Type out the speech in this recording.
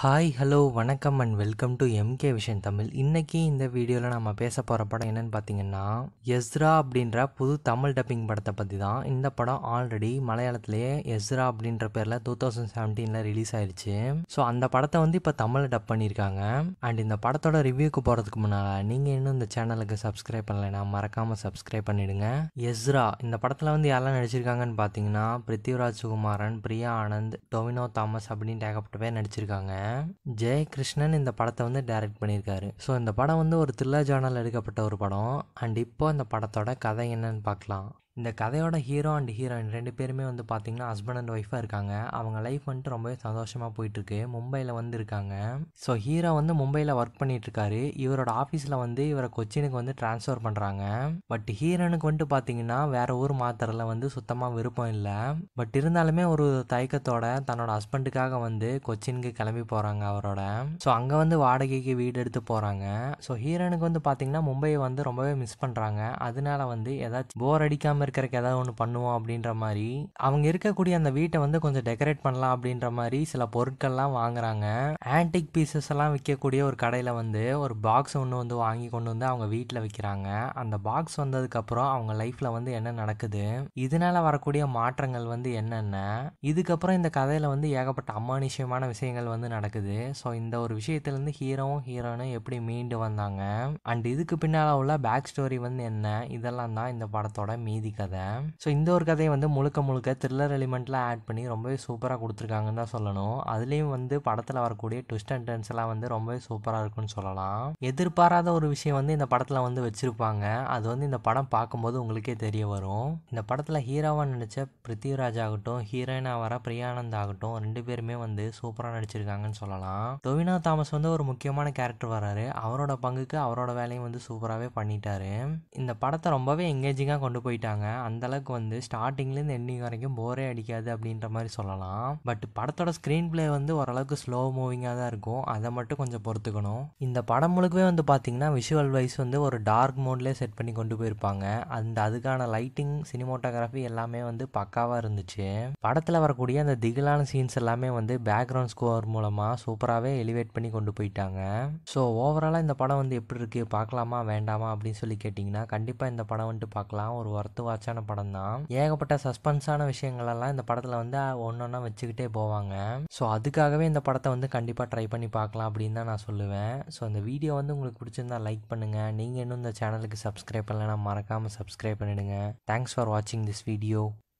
hi hello வணக்கம் and welcome to MK vision Tamil இன்னைக்கு இந்த வீடியோவில் நம்ம பேச போகிற படம் என்னன்னு பார்த்தீங்கன்னா எஸ்ரா அப்படின்ற புது தமிழ் டப்பிங் படத்தை பற்றி தான் இந்த படம் ஆல்ரெடி மலையாளத்திலேயே எஸ்ரா அப்படின்ற பேரில் டூ தௌசண்ட் செவன்டீனில் ரிலீஸ் ஆயிடுச்சு ஸோ அந்த படத்தை வந்து இப்போ தமிழில் டப் பண்ணியிருக்காங்க அண்ட் இந்த படத்தோட ரிவ்யூக்கு போகிறதுக்கு முன்னால் நீங்கள் இன்னும் இந்த சேனலுக்கு சப்ஸ்கிரைப் பண்ணலைன்னா மறக்காமல் சப்ஸ்கிரைப் பண்ணிடுங்க எஸ்ரா இந்த படத்தில் வந்து யாரெல்லாம் நடிச்சிருக்காங்கன்னு பார்த்தீங்கன்னா பிருத்திவிராஜ் சுகுமாரன் பிரியா ஆனந்த் டொவினோ தாமஸ் அப்படின்னு ஏகப்பட்ட பேர் நடிச்சிருக்காங்க ஜெயகிருஷ்ணன் இந்த படத்தை வந்து டைரக்ட் பண்ணியிருக்காரு ஸோ இந்த படம் வந்து ஒரு த்ரில்லர் ஜானல் எடுக்கப்பட்ட ஒரு படம் அண்ட் இப்போ இந்த படத்தோட கதை என்னன்னு பார்க்கலாம் இந்த கதையோட ஹீரோ அண்ட் ஹீரோயின் ரெண்டு பேருமே வந்து பார்த்தீங்கன்னா ஹஸ்பண்ட் அண்ட் ஒய்ஃபாக இருக்காங்க அவங்க லைஃப் வந்துட்டு ரொம்பவே சந்தோஷமாக போயிட்டுருக்கு மும்பையில் வந்து இருக்காங்க ஸோ ஹீரோ வந்து மும்பையில் ஒர்க் பண்ணிட்டு இருக்காரு இவரோட ஆஃபீஸில் வந்து இவரை கொச்சினுக்கு வந்து ட்ரான்ஸ்ஃபர் பண்ணுறாங்க பட் ஹீரோனுக்கு வந்துட்டு பார்த்தீங்கன்னா வேற ஊர் மாத்திரல வந்து சுத்தமாக விருப்பம் இல்லை பட் இருந்தாலுமே ஒரு தயக்கத்தோட தன்னோட ஹஸ்பண்டுக்காக வந்து கொச்சினுக்கு கிளம்பி போகிறாங்க அவரோட ஸோ அங்கே வந்து வாடகைக்கு வீடு எடுத்து போகிறாங்க ஸோ ஹீரோனுக்கு வந்து பார்த்தீங்கன்னா மும்பையை வந்து ரொம்பவே மிஸ் பண்ணுறாங்க அதனால வந்து ஏதாச்சும் போர் அடிக்காமல் இருக்கிறதுக்கு ஏதாவது ஒன்று பண்ணுவோம் அப்படின்ற மாதிரி அவங்க இருக்கக்கூடிய அந்த வீட்டை வந்து கொஞ்சம் டெக்கரேட் பண்ணலாம் அப்படின்ற மாதிரி சில பொருட்கள்லாம் வாங்குறாங்க ஆன்டிக் பீசஸ் எல்லாம் விற்கக்கூடிய ஒரு கடையில் வந்து ஒரு பாக்ஸ் ஒன்று வந்து வாங்கி கொண்டு வந்து அவங்க வீட்டில் வைக்கிறாங்க அந்த பாக்ஸ் வந்ததுக்கப்புறம் அவங்க லைஃப்பில் வந்து என்ன நடக்குது இதனால வரக்கூடிய மாற்றங்கள் வந்து என்னென்ன இதுக்கப்புறம் இந்த கதையில் வந்து ஏகப்பட்ட அமானுஷ்யமான விஷயங்கள் வந்து நடக்குது ஸோ இந்த ஒரு விஷயத்துலேருந்து ஹீரோவும் ஹீரோனும் எப்படி மீண்டு வந்தாங்க அண்ட் இதுக்கு பின்னால் உள்ள பேக் ஸ்டோரி வந்து என்ன இதெல்லாம் தான் இந்த படத்தோட மீதி கதை ஸோ இந்த ஒரு கதையை வந்து முழுக்க முழுக்க த்ரில்லர் எலிமெண்ட்லாம் ஆட் பண்ணி ரொம்பவே சூப்பராக கொடுத்துருக்காங்கன்னு தான் சொல்லணும் அதுலேயும் வந்து படத்தில் வரக்கூடிய ட்விஸ்ட் அண்ட் டர்ன்ஸ் எல்லாம் வந்து ரொம்பவே சூப்பராக இருக்குன்னு சொல்லலாம் எதிர்பாராத ஒரு விஷயம் வந்து இந்த படத்தில் வந்து வச்சுருப்பாங்க அது வந்து இந்த படம் பார்க்கும்போது உங்களுக்கே தெரிய வரும் இந்த படத்தில் ஹீரோவாக நடித்த பிருத்திவிராஜ் ஆகட்டும் ஹீரோயினாக வர பிரியானந்த் ஆகட்டும் ரெண்டு பேருமே வந்து சூப்பராக நடிச்சிருக்காங்கன்னு சொல்லலாம் டொவினோ தாமஸ் வந்து ஒரு முக்கியமான கேரக்டர் வராரு அவரோட பங்குக்கு அவரோட வேலையும் வந்து சூப்பராகவே பண்ணிட்டாரு இந்த படத்தை ரொம்பவே எங்கேஜிங்காக கொண்டு போயிட்டாங்க அந்த அளவுக்கு வந்து ஸ்டார்டிங்லேருந்து எண்டிங் வரைக்கும் போரே அடிக்காது அப்படின்ற மாதிரி சொல்லலாம் பட் படத்தோட ஸ்க்ரீன் பிளே வந்து ஓரளவுக்கு ஸ்லோ மூவிங்காக தான் இருக்கும் அதை மட்டும் கொஞ்சம் பொறுத்துக்கணும் இந்த படம் முழுக்கவே வந்து பார்த்தீங்கன்னா விஷுவல் வைஸ் வந்து ஒரு டார்க் மோட்லேயே செட் பண்ணி கொண்டு போயிருப்பாங்க அந்த அதுக்கான லைட்டிங் சினிமோட்டோகிராஃபி எல்லாமே வந்து பக்காவாக இருந்துச்சு படத்தில் வரக்கூடிய அந்த திகிலான சீன்ஸ் எல்லாமே வந்து பேக்ரவுண்ட் ஸ்கோர் மூலமாக சூப்பராகவே எலிவேட் பண்ணி கொண்டு போயிட்டாங்க ஸோ ஓவராலாக இந்த படம் வந்து எப்படி இருக்குது பார்க்கலாமா வேண்டாமா அப்படின்னு சொல்லி கேட்டிங்கன்னா கண்டிப்பாக இந்த படம் வந்துட்டு பார்க்கலாம் ஒரு ஒர்த்து வாட்சான படம் தான் ஏகப்பட்ட சஸ்பென்ஸான விஷயங்களெல்லாம் இந்த படத்தில் வந்து ஒன்று ஒன்றா வச்சுக்கிட்டே போவாங்க ஸோ அதுக்காகவே இந்த படத்தை வந்து கண்டிப்பாக ட்ரை பண்ணி பார்க்கலாம் அப்படின்னு தான் நான் சொல்லுவேன் ஸோ இந்த வீடியோ வந்து உங்களுக்கு பிடிச்சிருந்தா லைக் பண்ணுங்கள் நீங்கள் இன்னும் இந்த சேனலுக்கு சப்ஸ்கிரைப் பண்ணலைன்னா மறக்காமல் சப்ஸ்கிரைப் பண்ணிடுங்க தேங்க்ஸ் ஃபார் வாட்சிங் திஸ் வீடியோ